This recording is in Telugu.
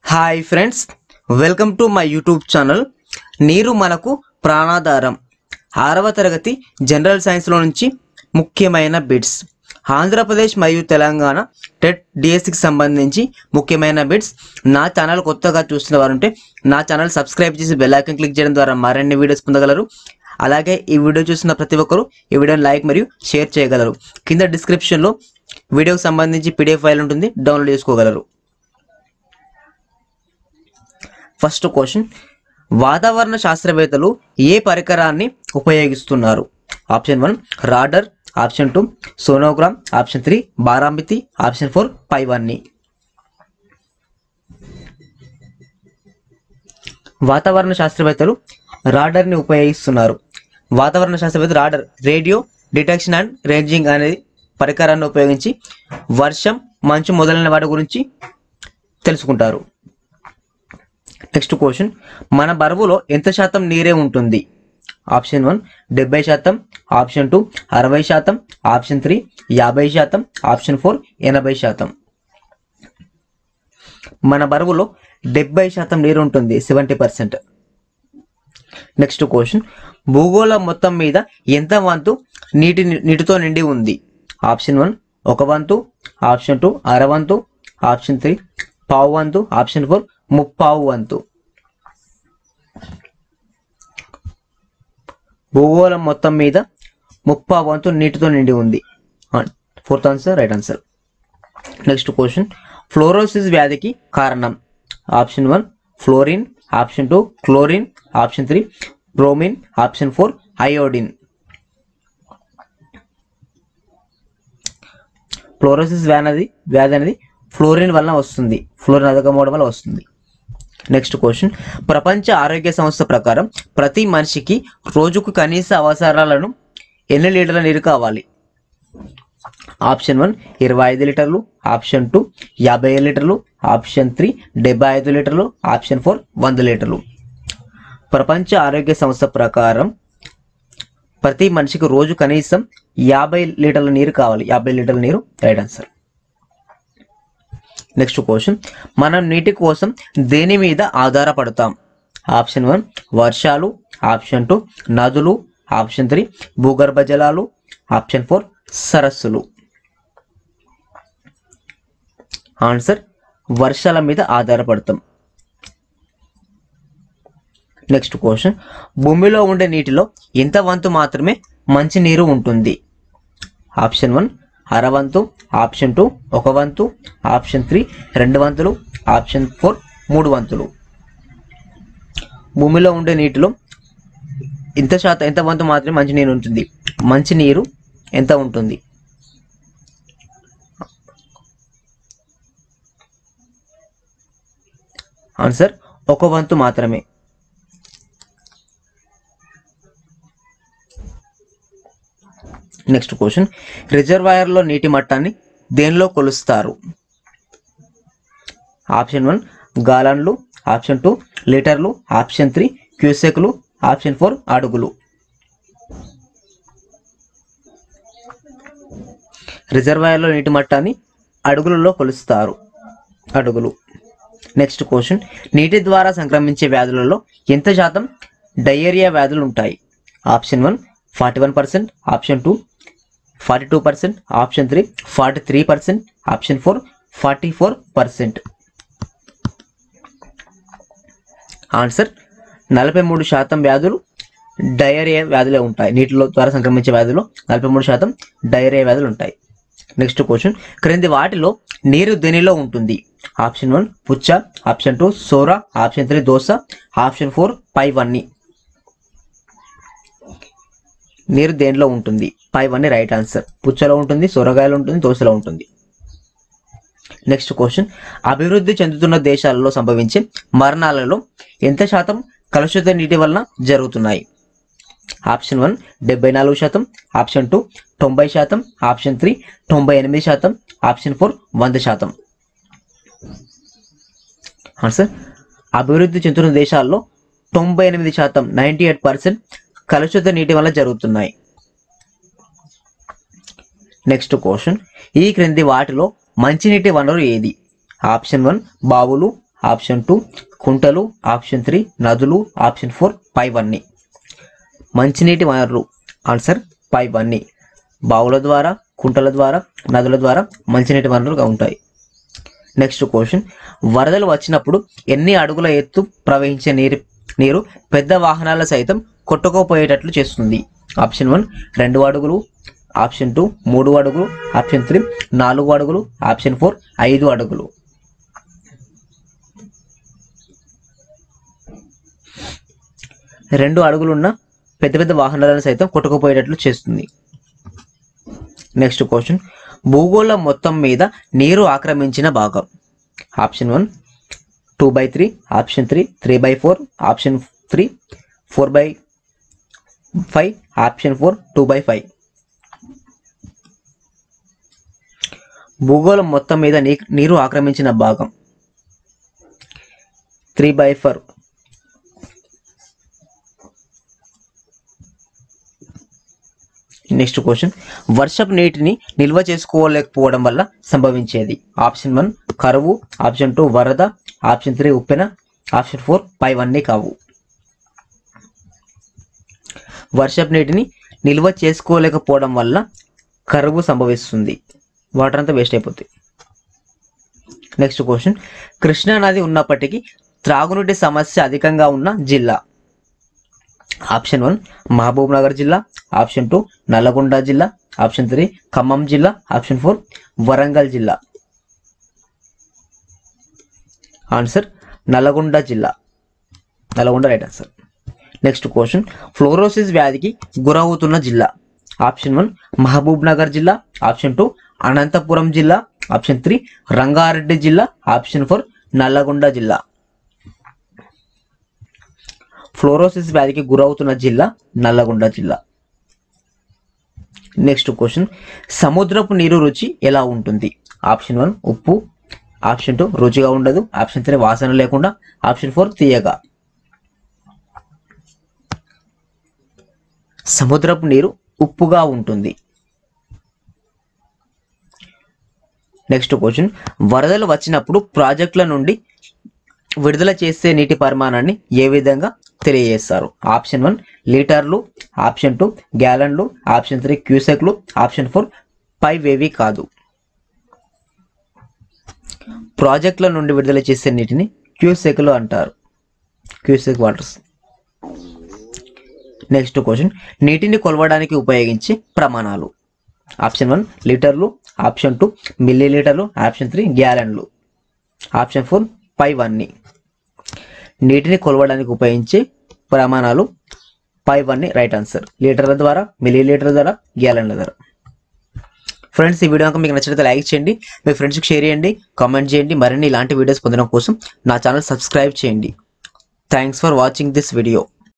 hi friends welcome to my YouTube channel నీరు మనకు ప్రాణాధారం ఆరవ తరగతి జనరల్ సైన్స్లో నుంచి ముఖ్యమైన బిట్స్ ఆంధ్రప్రదేశ్ మరియు తెలంగాణ టెట్ డిఎస్సికి సంబంధించి ముఖ్యమైన బిట్స్ నా ఛానల్ కొత్తగా చూస్తున్న వారు ఉంటే నా ఛానల్ సబ్స్క్రైబ్ చేసి బెల్ ఐకాన్ క్లిక్ చేయడం ద్వారా మరిన్ని వీడియోస్ పొందగలరు అలాగే ఈ వీడియో చూసిన ప్రతి ఒక్కరు ఈ వీడియోని లైక్ మరియు షేర్ చేయగలరు కింద డిస్క్రిప్షన్లో వీడియోకి సంబంధించి పీడిఎఫ్ ఫైల్ ఉంటుంది డౌన్లోడ్ చేసుకోగలరు ఫస్ట్ క్వశ్చన్ వాతావరణ శాస్త్రవేత్తలు ఏ పరికరాన్ని ఉపయోగిస్తున్నారు option one radar option two sonogram option three బారామితి ఆప్షన్ ఫోర్ పైవన్నీ వాతావరణ శాస్త్రవేత్తలు రాడర్ని ఉపయోగిస్తున్నారు వాతావరణ శాస్త్రవేత్తలు radar radio detection and ranging అనేది పరికరాన్ని ఉపయోగించి వర్షం మంచు మొదలైన వాటి గురించి తెలుసుకుంటారు నెక్స్ట్ క్వశ్చన్ మన బరువులో ఎంత శాతం నీరే ఉంటుంది ఆప్షన్ వన్ డెబ్బై శాతం ఆప్షన్ టూ అరవై శాతం ఆప్షన్ త్రీ యాభై శాతం ఆప్షన్ ఫోర్ ఎనభై శాతం మన బరువులో డెబ్బై శాతం నీరు ఉంటుంది సెవెంటీ పర్సెంట్ నెక్స్ట్ క్వశ్చన్ భూగోళం మొత్తం మీద ఎంత వంతు నీటి నీటితో నిండి ఉంది ఆప్షన్ వన్ ఒక వంతు ఆప్షన్ టూ అర వంతు ఆప్షన్ త్రీ పావు వంతు ఆప్షన్ ఫోర్ ముప్పావు వంతు భూగోళం మొత్తం మీద ముప్పావు వంతు నీటితో నిండి ఉంది fourth answer right answer next question fluorosis వ్యాధికి కారణం option one fluorine option two chlorine option three bromine option four iodine fluorosis వ్యాధి వ్యాధి అనేది ఫ్లోరిన్ వలన వస్తుంది ఫ్లోరిన్ అధికమవడం వల్ల వస్తుంది నెక్స్ట్ క్వశ్చన్ ప్రపంచ ఆరోగ్య సంస్థ ప్రకారం ప్రతి మనిషికి రోజుకు కనీస అవసరాలను ఎన్ని లీటర్ల నీరు కావాలి ఆప్షన్ వన్ ఇరవై ఐదు లీటర్లు ఆప్షన్ టూ యాభై ఐదు లీటర్లు ఆప్షన్ త్రీ డెబ్బై ఐదు లీటర్లు ఆప్షన్ ఫోర్ వంద లీటర్లు ప్రపంచ ఆరోగ్య సంస్థ ప్రకారం ప్రతి మనిషికి రోజు కనీసం యాభై లీటర్ల నీరు కావాలి యాభై లీటర్ల నీరు రైట్ ఆన్సర్ నెక్స్ట్ క్వశ్చన్ మనం నీటి కోసం దేని మీద ఆధారపడతాం ఆప్షన్ వన్ వర్షాలు ఆప్షన్ టూ నదులు ఆప్షన్ త్రీ భూగర్భ జలాలు ఆప్షన్ ఫోర్ సరస్సులు ఆన్సర్ వర్షాల మీద ఆధారపడతాం నెక్స్ట్ క్వశ్చన్ భూమిలో ఉండే నీటిలో ఎంత వంతు మాత్రమే మంచినీరు ఉంటుంది ఆప్షన్ వన్ అర వంతు ఆప్షన్ టూ ఒక వంతు ఆప్షన్ త్రీ రెండు వంతులు ఆప్షన్ ఫోర్ మూడు వంతులు భూమిలో ఉండే నీటిలో ఎంత శాతం ఎంత వంతు మాత్రమే మంచినీరు ఉంటుంది మంచినీరు ఎంత ఉంటుంది ఆన్సర్ ఒక వంతు మాత్రమే నెక్స్ట్ క్వశ్చన్ రిజర్వాయర్లో నీటి మట్టాన్ని దేనిలో కొలుస్తారు ఆప్షన్ వన్ గాలన్లు ఆప్షన్ టూ లీటర్లు ఆప్షన్ త్రీ క్యూసెక్లు ఆప్షన్ ఫోర్ అడుగులు రిజర్వాయర్లో నీటి మట్టాన్ని అడుగులలో కొలుస్తారు అడుగులు నెక్స్ట్ క్వశ్చన్ నీటి ద్వారా సంక్రమించే వ్యాధులలో ఎంత శాతం డయేరియా వ్యాధులు ఉంటాయి option one forty one percent option two forty two percent option three forty three percent option four forty four percent answer నలభై మూడు శాతం వ్యాధులు డయేరియా వ్యాధులే ఉంటాయి నీటిలో ద్వారా సంక్రమించే వ్యాధులు నలభై మూడు శాతం డయేరియా వ్యాధులు ఉంటాయి నెక్స్ట్ క్వశ్చన్ క్రింది వాటిలో నీరు దేనిలో ఉంటుంది ఆప్షన్ వన్ పుచ్చ ఆప్షన్ టూ సోరా option three dosa option four పైవన్నీ నీరు దేనిలో ఉంటుంది పైవన్నీ రైట్ ఆన్సర్ పుచ్చలో ఉంటుంది సొరగాయలో ఉంటుంది దోశలో ఉంటుంది నెక్స్ట్ క్వశ్చన్ అభివృద్ధి చెందుతున్న దేశాలలో సంభవించే మరణాలలో ఎంత శాతం కలుషిత నీటి వలన జరుగుతున్నాయి ఆప్షన్ వన్ డెబ్బై నాలుగు శాతం ఆప్షన్ టూ తొంభై శాతం ఆప్షన్ త్రీ తొంభై ఎనిమిది శాతం ఆప్షన్ ఫోర్ వంద శాతం ఆన్సర్ అభివృద్ధి చెందుతున్న దేశాల్లో తొంభై ఎనిమిది శాతం నైంటీ ఎయిట్ పర్సెంట్ కలుషిత నీటి వల్ల జరుగుతున్నాయి నెక్స్ట్ క్వశ్చన్ ఈ క్రింది వాటిలో మంచినీటి వనరు ఏది ఆప్షన్ వన్ బావులు ఆప్షన్ టూ కుంటలు ఆప్షన్ త్రీ నదులు ఆప్షన్ ఫోర్ పైవన్నీ మంచినీటి వనరులు ఆన్సర్ పైవన్నీ బావుల ద్వారా కుంటల ద్వారా నదుల ద్వారా మంచినీటి వనరులుగా ఉంటాయి నెక్స్ట్ క్వశ్చన్ వరదలు వచ్చినప్పుడు ఎన్ని అడుగుల ఎత్తు ప్రవహించే నీరు నీరు పెద్ద వాహనాల సైతం కొట్టుకోపోయేటట్లు చేస్తుంది ఆప్షన్ వన్ రెండు అడుగులు ఆప్షన్ టూ మూడు అడుగులు ఆప్షన్ త్రీ నాలుగు అడుగులు ఆప్షన్ ఫోర్ ఐదు అడుగులు రెండు అడుగులున్న పెద్ద పెద్ద వాహనాలను సైతం కొట్టుకుపోయేటట్లు చేస్తుంది నెక్స్ట్ క్వశ్చన్ భూగోళం మొత్తం మీద నీరు ఆక్రమించిన భాగం option one two by three option three three by four option three four by five option four two by five భూగోళం మొత్తం మీద నీ నీరు ఆక్రమించిన భాగం three by four next question వర్షపు నీటిని నిల్వ చేసుకోలేకపోవడం వల్ల సంభవించేది ఆప్షన్ వన్ కరువు ఆప్షన్ టూ వరద ఆప్షన్ త్రీ ఉప్పెన ఆప్షన్ ఫోర్ పైవన్నీ కావు వర్షపు నీటిని నిల్వ చేసుకోలేకపోవడం వల్ల కరువు సంభవిస్తుంది వాటర్ అంతా వేస్ట్ అయిపోతుంది నెక్స్ట్ క్వశ్చన్ కృష్ణా నది ఉన్నప్పటికీ త్రాగునీటి సమస్య అధికంగా ఉన్న జిల్లా ఆప్షన్ వన్ మహబూబ్ నగర్ జిల్లా ఆప్షన్ టూ నల్లగొండ జిల్లా ఆప్షన్ త్రీ ఖమ్మం జిల్లా ఆప్షన్ ఫోర్ వరంగల్ జిల్లా ఆన్సర్ నల్లగొండ జిల్లా Nalgonda right answer next question fluorosis వ్యాధికి గురవుతున్న జిల్లా ఆప్షన్ వన్ మహబూబ్ నగర్ జిల్లా ఆప్షన్ టూ అనంతపురం జిల్లా ఆప్షన్ త్రీ రంగారెడ్డి జిల్లా ఆప్షన్ ఫోర్ నల్లగొండ జిల్లా ఫ్లోరోసిస్ వ్యాధికి గురవుతున్న జిల్లా నల్లగొండ జిల్లా నెక్స్ట్ క్వశ్చన్ సముద్రపు నీరు రుచి ఎలా ఉంటుంది ఆప్షన్ వన్ ఉప్పు ఆప్షన్ టూ రుచిగా ఉండదు ఆప్షన్ త్రీ వాసన లేకుండా ఆప్షన్ ఫోర్ తీయగా సముద్రపు నీరు ఉప్పుగా ఉంటుంది నెక్స్ట్ క్వశ్చన్ వరదలు వచ్చినప్పుడు ప్రాజెక్టుల నుండి విడుదల చేసే నీటి పరిమాణాన్ని ఏ విధంగా తెలియజేస్తారు ఆప్షన్ వన్ లీటర్లు ఆప్షన్ టూ గ్యాలన్లు ఆప్షన్ త్రీ క్యూసెక్లు ఆప్షన్ ఫోర్ పైవేవి కాదు ప్రాజెక్టుల నుండి విడుదల చేసే నీటిని క్యూసెక్లు అంటారు క్యూసెక్ వాటర్స్ నెక్స్ట్ క్వశ్చన్ నీటిని కొలవడానికి ఉపయోగించే ప్రమాణాలు ఆప్షన్ వన్ లీటర్లు ఆప్షన్ టూ మిల్లీ లీటర్లు ఆప్షన్ త్రీ గ్యాలన్లు ఆప్షన్ ఫోర్ పైవ్ అన్ని నీటిని కొలవడానికి ఉపయోగించే ప్రమాణాలు పైవ్ అన్ని రైట్ ఆన్సర్ లీటర్ల ద్వారా మిల్లీ లీటర్ల ద్వారా గ్యాలన్ల ద్వారా ఫ్రెండ్స్ ఈ వీడియో కనుక మీకు నచ్చినట్లయితే లైక్ చేయండి మీ ఫ్రెండ్స్కి షేర్ చేయండి కామెంట్ చేయండి మరిన్ని ఇలాంటి వీడియోస్ పొందడం కోసం నా ఛానల్ సబ్స్క్రైబ్ చేయండి thanks for watching this video